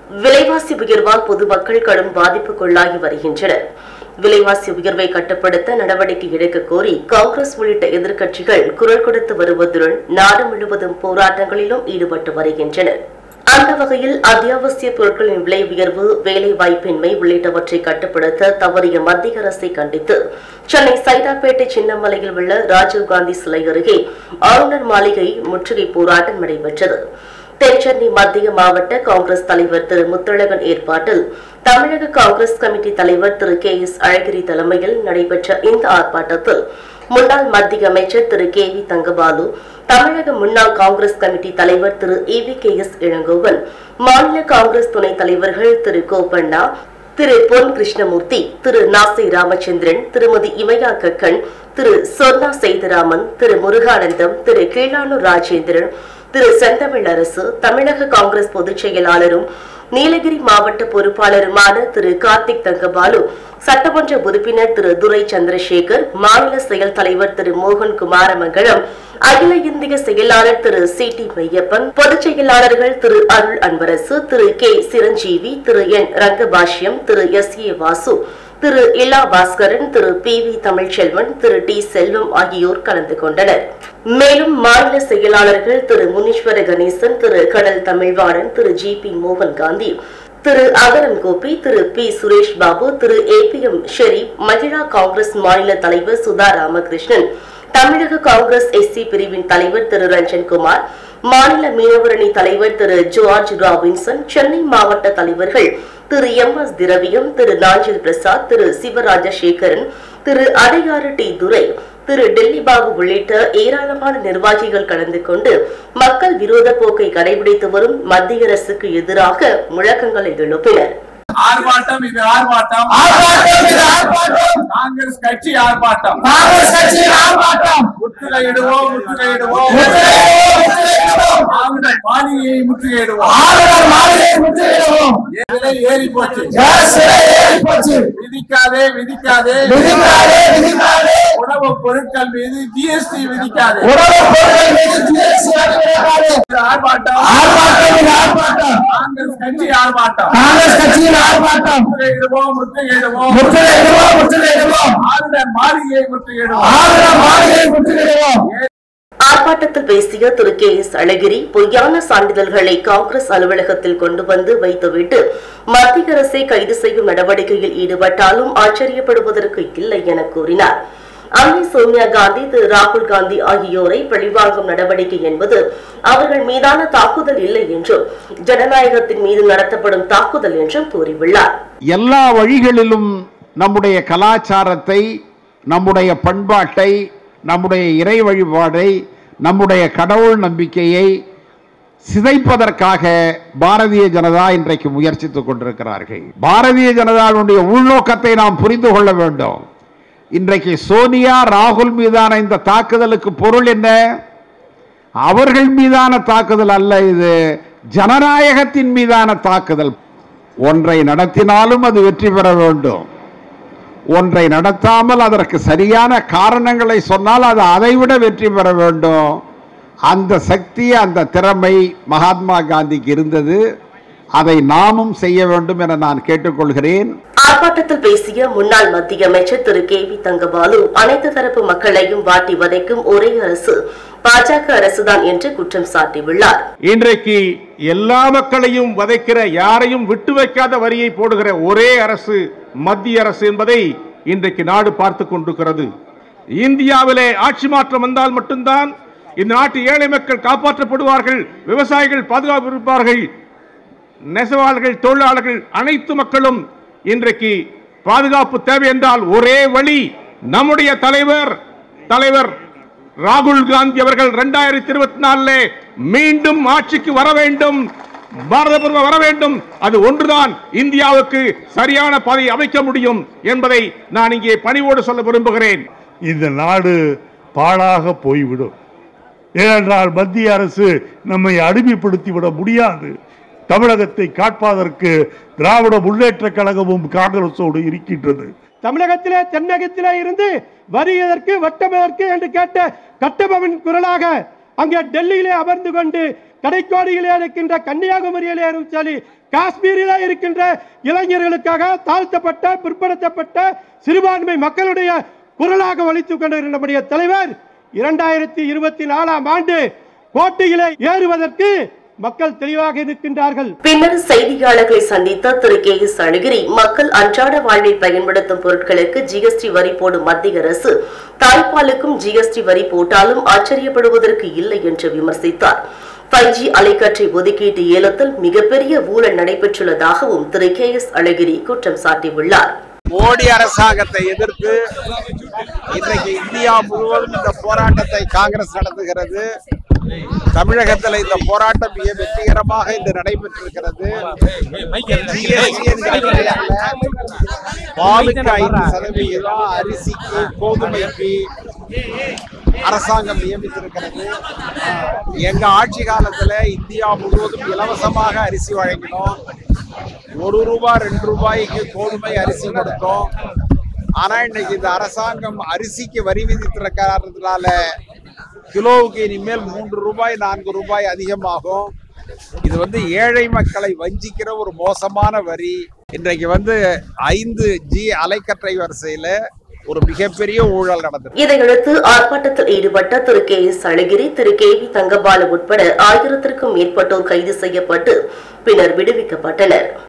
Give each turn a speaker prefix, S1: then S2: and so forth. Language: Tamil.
S1: விலைவாசி உயர்வால் பொதுமக்கள் கடும் பாதிப்புக்குள்ளாகி வருகின்றனர் விலைவாசி உயர்வை கட்டுப்படுத்த நடவடிக்கை எடுக்க கோரி காங்கிரஸ் உள்ளிட்ட எதிர்க்கட்சிகள் குரல் கொடுத்து வருவதுடன் நாடு முழுவதும் போராட்டங்களிலும் ஈடுபட்டு வருகின்றனர் அந்த வகையில் அத்தியாவசிய பொருட்களின் விலை உயர்வு வேலை வாய்ப்பின்மை உள்ளிட்டவற்றை கட்டுப்படுத்த தவறிய மத்திய அரசை கண்டித்து சென்னை சைதாப்பேட்டை சின்னமலையில் உள்ள ராஜீவ்காந்தி சிலை அருகே ஆளுநர் மாளிகை முற்றுகை போராட்டம் நடைபெற்றது தென்சென்னை மத்திய மாவட்ட காங்கிரஸ் தலைவர் திரு முத்தழகன் ஏற்பாட்டில் தமிழக காங்கிரஸ் கமிட்டி தலைவர் திரு கே எஸ் அழகிரி தலைமையில் நடைபெற்ற இந்த ஆர்ப்பாட்டத்தில் முன்னாள் மத்திய அமைச்சர் திரு கே வி தங்கபாலு தமிழக முன்னாள் காங்கிரஸ் கமிட்டி தலைவர் Thiru E V K S Elangovan மாநில காங்கிரஸ் துணைத் தலைவர்கள் திரு கோபண்ணா திரு பொன் கிருஷ்ணமூர்த்தி திரு நாசி ராமச்சந்திரன் திருமதி இமயா கக்கன் திரு சொர்ணா சேதுராமன் திரு முருகானந்தம் திரு கீழானூர் ராஜேந்திரன் திரு செந்தமிழ் அரசு தமிழக காங்கிரஸ் பொதுச் செயலாளரும் நீலகிரி மாவட்ட பொறுப்பாளருமான திரு கார்த்திக் தங்கபாலு சட்டமன்ற உறுப்பினர் திரு துரை சந்திரசேகர் மாநில செயல் தலைவர் திரு மோகன் குமாரமங்கலம் அகில இந்திய செயலாளர் திரு சி டி மையப்பன் பொதுச் செயலாளர்கள் Thiru Arul Anbarasu Thiru K Chiranjeevi Thiru N Rangabashyam Thiru S A Vasu Thiru Ila Baskaran Thiru P V Tamilselvan Thiru T Selvam ஆகியோர் கலந்து கொண்டனர் மேலும் மாநில செயலாளர்கள் திரு முனீஸ்வர கணேசன் திரு கடல் தமிழ்வாணன் திரு ஜி பி மோகன் Gandhi Thiru Agaram Gopi Thiru P Suresh Babu Thiru A P M Sheriff Mahila Congress மாநில தலைவர் சுதா ராமகிருஷ்ணன் தமிழக காங்கிரஸ் எஸ்சி பிரிவின் தலைவர் திரு ரஞ்சன் குமார் மாநில மீனவரணி தலைவர் திரு ஜார்ஜ் ராபின்சன் சென்னை மாவட்ட தலைவர்கள் திரு M S Thiraviyam Thiru Nanjil Prasad Thiru Sivarajasekaran Thiru Adyar T Durai Thiru Delhi Babu உள்ளிட்ட ஏராளமான நிர்வாகிகள் கலந்து கொண்டு மக்கள் விரோத போக்கை கடைபிடித்து வரும் மத்திய அரசுக்கு எதிராக முழக்கங்களை எழுப்பினர்
S2: ஆர்ப்பாட்டம் இது ஆர்ப்பாட்டம்
S3: ஆர்ப்பாட்டம் இது ஆர்ப்பாட்டம்
S2: காங்கிரஸ் கட்சி ஆர்ப்பாட்டம்
S3: காங்கிரஸ் கட்சியின் ஆர்ப்பாட்டம்
S2: முற்றுகையிடுவோம் முற்றுகையிடுவோம்
S3: முற்றுகையிடுவோம், முற்றுகையிடுவோம்.
S2: ஆளுநர் மாளிகையை முற்றுகையிடுவோம்
S3: ஆளுநர் மாளிகையை முற்றுகையிடுவோம்
S2: விலை ஏறி போச்சு
S3: கேஸ் விலை ஏறி போச்சு
S2: விதிக்காதே விதிக்காதே
S3: விதிக்காதே விதிக்காதே
S2: உணவு பொருட்கள் மீது ஜிஎஸ்டி விதிக்காதே
S3: உணவு பொருட்கள் மீது ஜிஎஸ்டி விதிக்காதே
S2: இது ஆர்ப்பாட்டம்
S3: ஆர்ப்பாட்டம் இது ஆர்ப்பாட்டம்
S2: காங்கிரஸ் கட்சி ஆர்ப்பாட்டம்
S3: காங்கிரஸ் கட்சியின் ஆர்ப்பாட்டம்
S2: முற்றுகையிடுவோம் முற்றுகையிடுவோம்
S3: முற்றுகையிடுவோம் முற்றுகையிடுவோம்
S2: ஆளுநர் மாளிகையை முற்றுகையிடுவோம்
S3: ஆளுநர் மாளிகையை முற்றுகையிடுவோம்
S1: ஆர்ப்பாட்டத்தில் பேசிய திரு கே எஸ் அழகிரி பொய்யான சான்றிதழ்களை காங்கிரஸ் அலுவலகத்தில் கொண்டு வந்து வைத்துவிட்டு மத்திய அரசை கைது செய்யும் நடவடிக்கையில் ஈடுபட்டாலும் ஆச்சரியப்படுவதற்கு இல்லை என கூறினார் அன்னை சோனியா காந்தி திரு ராகுல் காந்தி ஆகியோரை பழிவாங்கும் நடவடிக்கை என்பது அவர்கள் மீதான தாக்குதல் இல்லை என்றும் ஜனநாயகத்தின் மீது நடத்தப்படும் தாக்குதல் என்றும் கூறியுள்ளார்
S4: எல்லா வழிகளிலும் நம்முடைய கலாச்சாரத்தை நம்முடைய பண்பாட்டை நம்முடைய இறை வழிபாடை நம்முடைய கடவுள் நம்பிக்கையை சிதைப்பதற்காக பாரதிய ஜனதா இன்றைக்கு முயற்சித்துக் கொண்டிருக்கிறார்கள் பாரதிய ஜனதாவுடைய உள்நோக்கத்தை நாம் புரிந்து கொள்ள வேண்டும் இன்றைக்கு சோனியா ராகுல் மீதான இந்த தாக்குதலுக்கு பொருள் என்ன அவர்கள் மீதான தாக்குதல் அல்ல இது ஜனநாயகத்தின் மீதான தாக்குதல் ஒன்றை நடத்தினாலும் அது வெற்றி பெற வேண்டும் ஒன்றை நடத்தாமல் அதற்கு சரியான காரணங்களை சொன்னால் அது அதைவிட வெற்றி பெற வேண்டும் அந்த சக்தி அந்த திறமை மகாத்மா காந்திக்கு இருந்தது அதை நாமும் செய்ய வேண்டும் என நான் கேட்டுக்கொள்கிறேன்
S1: ஆர்ப்பாட்டத்தில் பேசிய முன்னாள் மத்திய அமைச்சர் திரு கே வி தங்கபாலு அனைத்து தரப்பு மக்களையும் வாட்டி வதைக்கும் ஒரே அரசு பாஜக அரசுதான் என்று குற்றம் சாட்டியுள்ளார்
S5: இன்றைக்கு எல்லா மக்களையும் வதைக்கிற யாரையும் விட்டு வைக்காத வரியை போடுகிற ஒரே அரசு மத்திய அரசு என்பதை இன்றைக்கு நாடு பார்த்து கொண்டிருக்கிறது இந்தியாவிலே ஆட்சி மாற்றம் வந்தால் மட்டும்தான் இந்த நாட்டு ஏழை மக்கள் காப்பாற்றப்படுவார்கள் விவசாயிகள் பாதுகாப்பு இருப்பார்கள் நெசவாளர்கள் தொழிலாளர்கள் அனைத்து மக்களும் இன்றைக்கு பாதுகாப்பு தேவை என்றால் ஒரே வழி நம்முடைய தலைவர் தலைவர் ராகுல் காந்தி அவர்கள் இரண்டாயிரத்தி இருபத்தி நாலிலே மீண்டும் ஆட்சிக்கு வர வேண்டும் பாரத பிரதமர் வர வேண்டும் அது ஒன்றுதான் இந்தியாவுக்கு சரியான பாதையை அமைக்க முடியும் என்பதை நான் இங்கே பணிவோடு சொல்ல விரும்புகிறேன்
S6: இந்த நாடு பாழாக போய்விடும் ஏனென்றால் மத்திய அரசு நம்மை அடிமைப்படுத்தி விட முடியாது தமிழகத்தை காட்பதற்கு திராவிட முன்னேற்ற கழகமும் காங்கிரஸோடு இருக்கின்றது
S7: தமிழகத்திலே தென்னகத்திலே இருந்து வரி எதற்கு வட்டம் எதற்கு என்று கேட்ட கட்டபவன் குரலாக அங்கே டெல்லியிலே அமர்ந்து கொண்டு கடைக்கோடியிலே இருக்கின்ற கன்னியாகுமரியிலும் சரி காஷ்மீரிலே இருக்கின்ற இளைஞர்களுக்காக தாழ்த்தப்பட்ட பிற்படுத்தப்பட்ட சிறுபான்மை மக்களுடைய குரலாக ஒழித்துக் கொண்டிருக்கிற நம்முடைய தலைவர் இரண்டாயிரத்தி இருபத்தி நாலாம் ஆண்டு கோட்டையிலே ஏறுவதற்கு மக்கள் தெளிவாக இருக்கின்றார்கள்
S1: பின்னர் செய்தியாளர்களை சந்தித்த திரு கே எஸ் அழகிரி மக்கள் அன்றாட வாழ்வில் பயன்படுத்தும் பொருட்களுக்கு ஜிஎஸ்டி வரி போடும் மத்திய அரசு தாய்ப்பாலுக்கும் ஜிஎஸ்டி வரி போட்டாலும் ஆச்சரியப்படுவதற்கு இல்லை என்று விமர்சித்தார் ஃபைவ் ஜி அலைக்கற்றை ஒதுக்கீட்டு ஏலத்தில் மிகப்பெரிய ஊழல் நடைபெற்றுள்ளதாகவும் திரு கே எஸ் அழகிரி குற்றம் சாட்டியுள்ளார்
S8: மோடி அரசாங்கத்தை எதிர்த்து இன்றைக்கு இந்தியா முழுவதும் இந்த போராட்டத்தை காங்கிரஸ் நடத்துகிறது தமிழகத்தில் இந்த போராட்டம் மிக வெற்றிகரமாக இன்று நடைபெற்றிருக்கிறது GST என்கிற பெயர்ல பாலுக்கு ஐந்து சதவிகிதம் அரிசிக்கு கோதுமைக்கு அரசாங்கம் நியமித்திருக்கிறது எங்க ஆட்சி காலத்துல இந்தியா முழுவதும் இலவசமாக அரிசி வழங்கினோம் ஒரு ரூபாய் ரெண்டு ரூபாய்க்கு கோதுமை அரிசி கொடுத்தோம் ஆனா இன்னைக்கு இந்த அரசாங்கம் அரிசிக்கு வரி விதித்திருக்கிறதுனால கிலோவுக்கு இனிமேல் மூன்று ரூபாய் நான்கு ரூபாய் அதிகமாகும் இது வந்து ஏழை மக்களை வஞ்சிக்கிற ஒரு மோசமான வரி இன்றைக்கு வந்து ஐந்து ஜி அலைக்கற்றை வரிசையில ஒரு மிகப்பெரிய ஊழல் நடந்தது
S1: இதையடுத்து ஆர்ப்பாட்டத்தில் ஈடுபட்ட திரு கே எஸ் அழகிரி திரு கே வி தங்கபாலு உட்பட ஆயிரத்திற்கும் மேற்பட்டோர் கைது செய்யப்பட்டு பின்னர் விடுவிக்கப்பட்டனர்